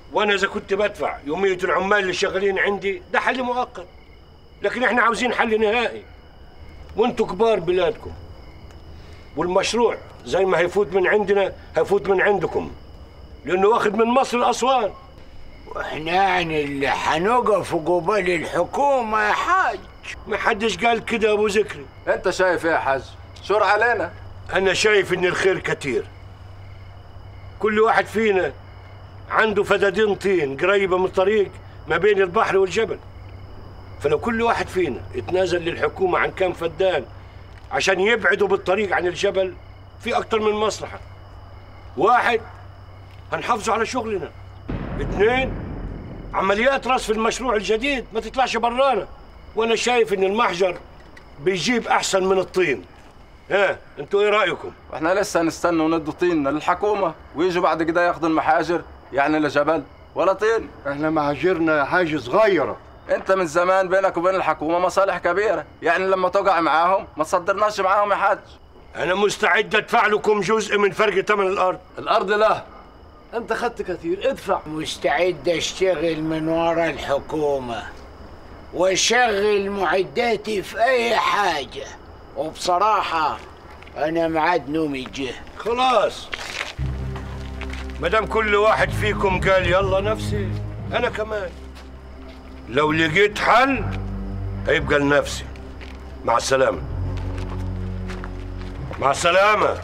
وانا اذا كنت بدفع يوميه العمال اللي شغالين عندي ده حل مؤقت لكن احنا عاوزين حل نهائي وانتوا كبار بلادكم والمشروع زي ما هيفوت من عندنا هيفوت من عندكم لانه واخد من مصر لاسوان واحنا يعني اللي حنقف قبال الحكومة يا حاج ما حدش قال كده يا ابو ذكري انت شايف ايه يا حاج شور علينا انا شايف ان الخير كتير كل واحد فينا عنده فدادين طين قريبة من الطريق ما بين البحر والجبل فلو كل واحد فينا اتنازل للحكومة عن كام فدان عشان يبعدوا بالطريق عن الجبل في أكتر من مصلحة واحد هنحافظوا على شغلنا اثنين عمليات رصف المشروع الجديد ما تطلعش برانا وانا شايف ان المحجر بيجيب احسن من الطين ها انتوا ايه رايكم واحنا لسه هنستنى وندوا طيننا للحكومه ويجوا بعد كده ياخدوا المحاجر يعني لا جبل ولا طين احنا محاجرنا حاجة صغيرة انت من زمان بينك وبين الحكومه مصالح كبيره يعني لما تقع معاهم ما تصدرناش معاهم يا حاج انا مستعد ادفع لكم جزء من فرق ثمن الارض الارض لا انت خدت كثير ادفع مستعد اشتغل من ورا الحكومة واشغل معداتي في اي حاجة وبصراحة انا معاد نومي جه خلاص ما دام كل واحد فيكم قال يلا نفسي انا كمان لو لقيت حل هيبقى لنفسي مع السلامه مع السلامه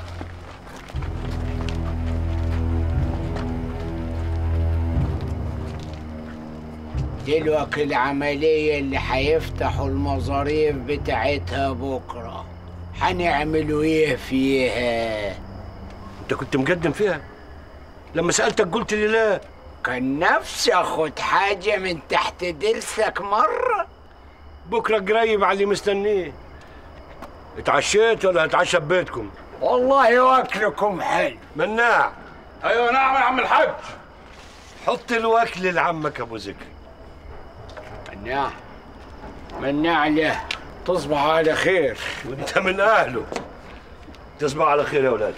دلوقتي العملية اللي حيفتحوا المظاريف بتاعتها بكرة حنعملوا ايه فيها انت كنت مقدم فيها لما سالتك قلت لي لا كان نفسي اخد حاجة من تحت درسك مرة بكره قريب على اللي مستنيه اتعشيت ولا هتعشى ببيتكم والله واكلكم حلو مناع ايوه نعم يا عم الحاج حط الوكل لعمك ابو ذكري مناع مناع له تصبح على خير وانت من اهله تصبح على خير يا اولاد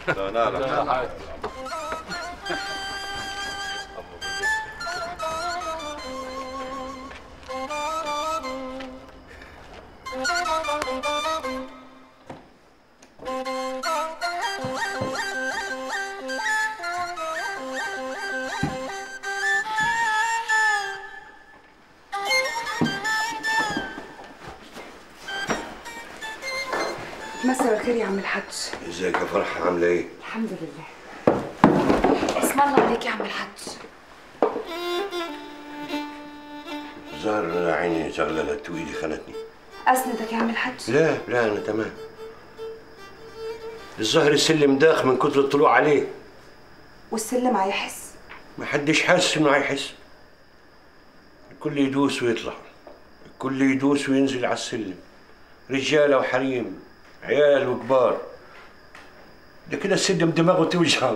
مساء الخير يا عم الحاج ازيك يا فرحه عامله ايه الحمد لله اسم الله عليك يا عم الحاج ظهر عيني شغلت وايدي خانتني اسندك يا عم الحاج لا لا انا تمام الظهر السلم داخ من كتر الطلوع عليه والسلم هيحس ما حدش حاسس انه هيحس الكل يدوس ويطلع الكل يدوس وينزل على السلم رجاله وحريم عيال وكبار ده كده السلم دماغه توجعه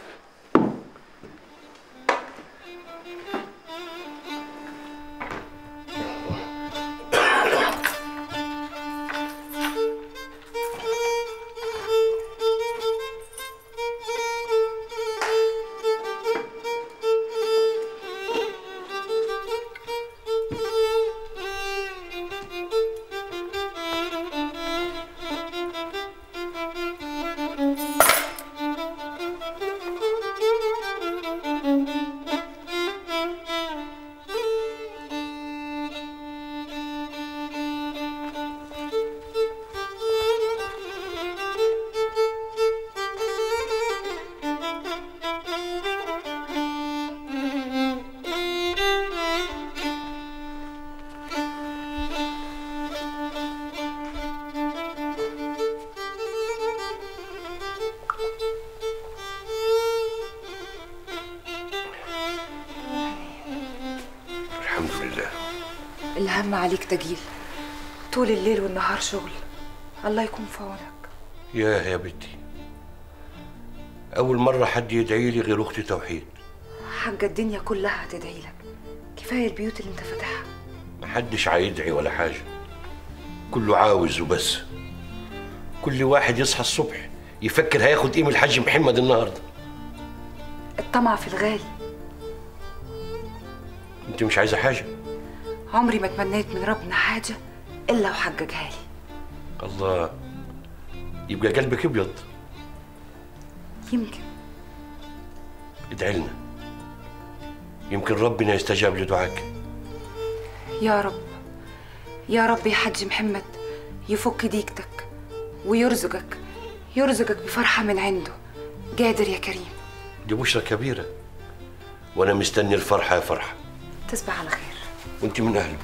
الحمد لله الهم عليك تجيل طول الليل والنهار شغل الله يكون في عونك ياه يا بنتي أول مرة حد يدعي لي غير أختي توحيد حاجة الدنيا كلها هتدعي لك كفاية البيوت اللي انت فاتحها محدش هيدعي ولا حاجة كله عاوز وبس كل واحد يصحى الصبح يفكر هياخد ايه من الحاج محمد النهارده الطمع في الغالي انت مش عايزه حاجه عمري ما تمنيت من ربنا حاجة إلا وحققها لي الله يبقى قلبك ابيض يمكن ادعي لنا يمكن ربنا يستجاب لدعاك يا رب يا رب يا حاج محمد يفك ديكتك ويرزقك يرزقك بفرحة من عنده قادر يا كريم دي بشرة كبيرة وأنا مستني الفرحة يا فرحة تصبح على خير وأنت من أهله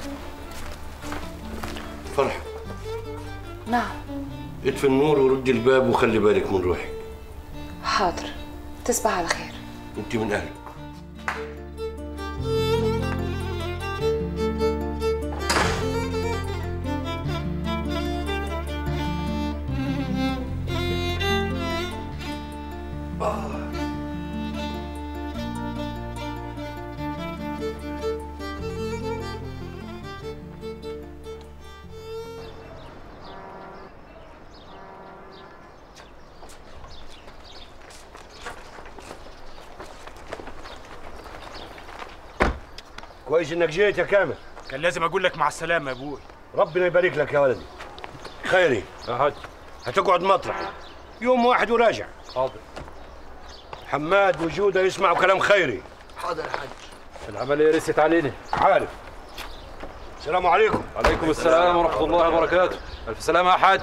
فرحة نعم اطفي النور وردي الباب وخلي بالك من روحك حاضر تصبح على خير أنت من أهله كويس إنك جيت يا كامل كان لازم اقول لك مع السلامه يا ابوي ربنا يبارك لك يا ولدي خيري يا حاج هتقعد مطرح يوم واحد وراجع حاضر حماد وجودة يسمعوا كلام خيري العمليه رست علينا عارف السلام عليكم عليكم السلام ورحمه الله وبركاته الف سلامه يا حاج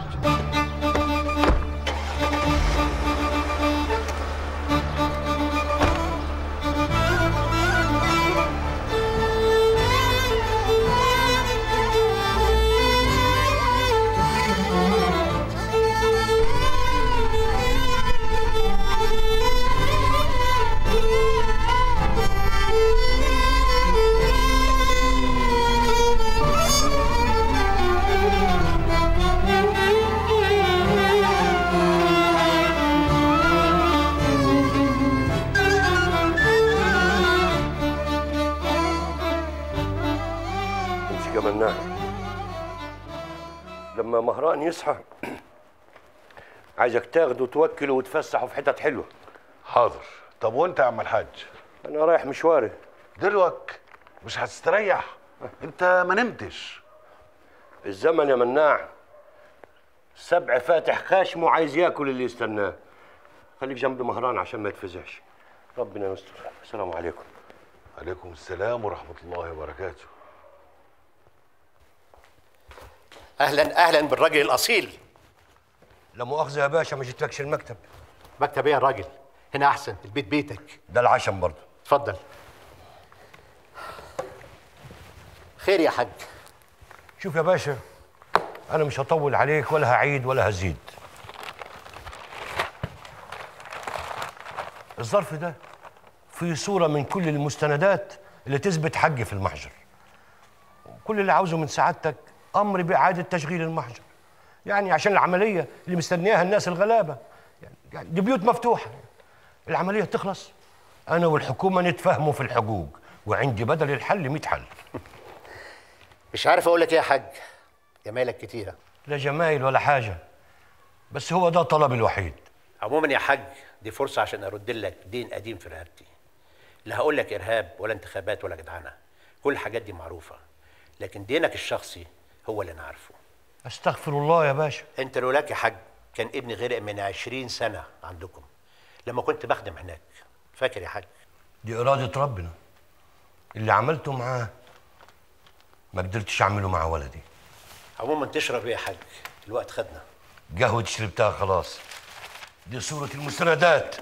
امسك يا مناع لما مهران يصحى عايزك تاخده وتوكله وتفسحه في حتت حلوه حاضر طب وانت يا عم الحاج انا رايح مشواري دلوك مش هتستريح انت ما نمتش الزمن يا مناع سبع فاتح خاشمه عايز ياكل اللي يستناه خليك جنب مهران عشان ما يتفزعش ربنا يستر السلام عليكم عليكم السلام ورحمة الله وبركاته اهلا اهلا بالراجل الاصيل لا مؤاخذه يا باشا ما جيتلكش المكتب مكتب ايه يا راجل هنا احسن البيت بيتك ده العشم برضه اتفضل خير يا حاج شوف يا باشا انا مش هطول عليك ولا هعيد ولا هزيد الظرف ده فيه صورة من كل المستندات اللي تثبت حقي في المحجر كل اللي عاوزه من سعادتك أمر بإعادة تشغيل المحجر يعني عشان العملية اللي مستنياها الناس الغلابة يعني يعني دي بيوت مفتوحة العملية تخلص أنا والحكومة نتفاهموا في الحقوق وعندي بدل الحل 100 حل مش عارف اقول لك ايه يا حاج جمالك كتيره لا جمايل ولا حاجة بس هو ده طلبي الوحيد عموما يا حاج دي فرصه عشان ارد لك دين قديم في رقبتي لا هقول لك ارهاب ولا انتخابات ولا جدعنه كل الحاجات دي معروفه لكن دينك الشخصي هو اللي انا عارفه استغفر الله يا باشا انت لولاك يا حاج كان ابني غرق من عشرين سنه عندكم لما كنت بخدم هناك فاكر يا حاج دي إرادة ربنا اللي عملته معاه ما قدرتش أعمله مع ولدي عموما تشرب ايه يا حاج الوقت خدنا قهوة شربتها خلاص دي صورة المستندات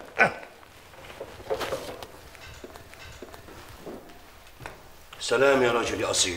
سلام يا راجل يا أصيل